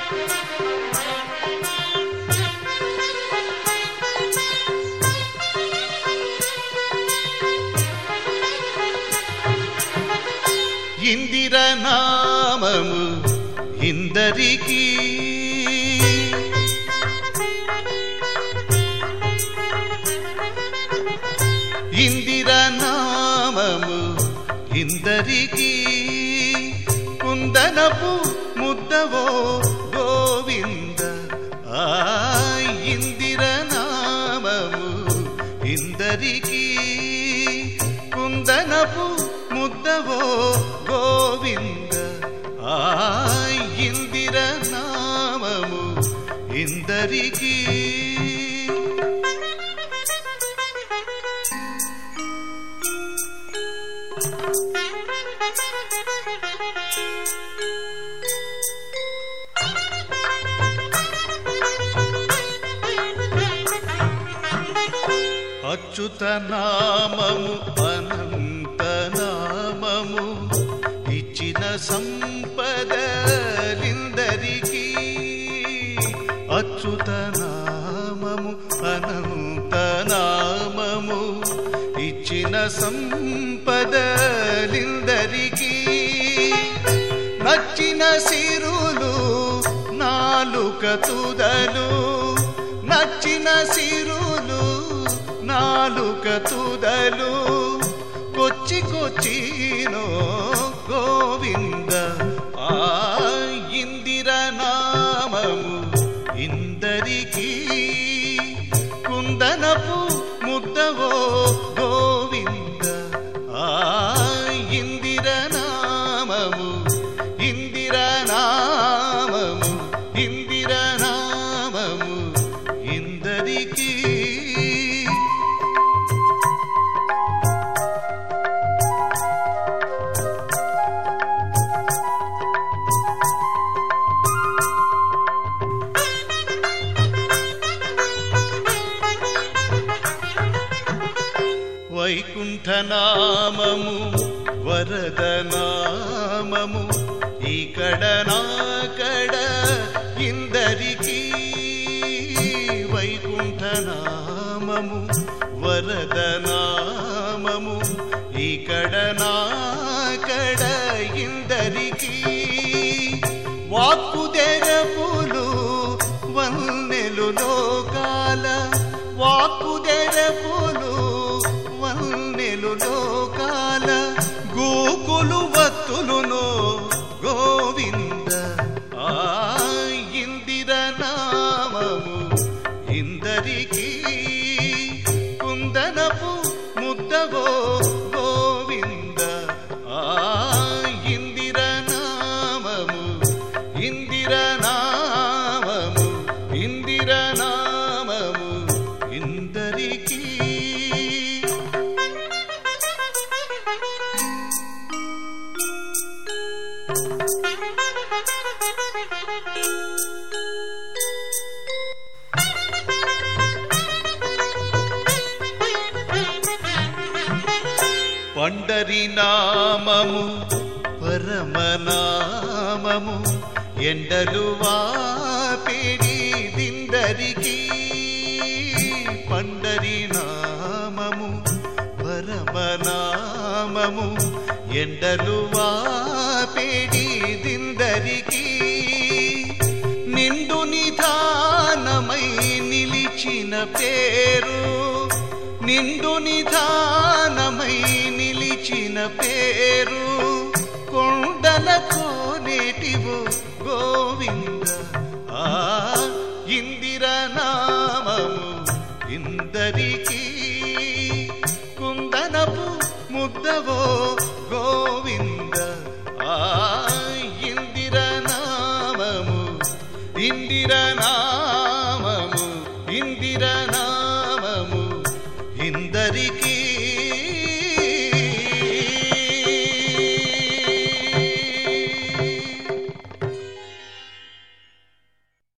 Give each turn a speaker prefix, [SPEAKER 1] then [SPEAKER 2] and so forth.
[SPEAKER 1] ఇందిర నామము ఇందరికీ ఇందిర నామము ఇందరికీ కుందనపు ముద్దవో గోవింద ఆ ఇందిర నామము ఇందరికీ కుందనపు ముద్దవో గోవింద ఆ ఇందిర నామము ఇందరికీ అచ్యుత నామము అనంత నామము ఇచ్చిన సంపదలిందరికీ అచ్యుత నామము అనంత నామము ఇచ్చిన సంపదలిందరికీ నచ్చిన సిరులు నాలుక తుదలు నచ్చిన సిరులు నాలుక తుదలు కొచ్చి కొచ్చినో గోవింద ఆ ఇందిర నామము ఇందరికీ కుందనపు ముద్దవో గోవింద ఆ ఇందిర నామము ఇందిర నామము ఇందిర నామము ఇందరికీ వైకుంఠనామము వరదనామము ఇక్కడ నాకడ ఇందరికీ వైకుంఠనామము వరదనామము ఇక్కడ నాకడ ఇందరికీ వాక్కు తెరపులు వన్నెలు లోకాల వాక్కు తెరపులు వన్నెలు లోకాల గోకులు వత్తులును గోవింద ఆ ఇందిర నామము ఇందరికీ కుందనపు ముద్దవో గోవింద ఆ ఇందిర నామము ఇందిర నామము ఇందిర నామము ఇందరికీ పండరి నామము పరమనామము ఎండలు వాపిడి దిందరికీ పండరి నామము పరమనామము ఎండలు వాపిడి దిందరికీ నిండు నిధానమై నిలిచిన పేరు నిండు నిధానమై నిలిచిన పేరు కొండలకు నేటివు గోవింద ఆ ఇందిర నామము ఇందరికీ కుందనపు ముద్దవో గోవింద ఆ ఇందిర నామము ఇందిర నామము ఇందిర నామము ఇందరికీ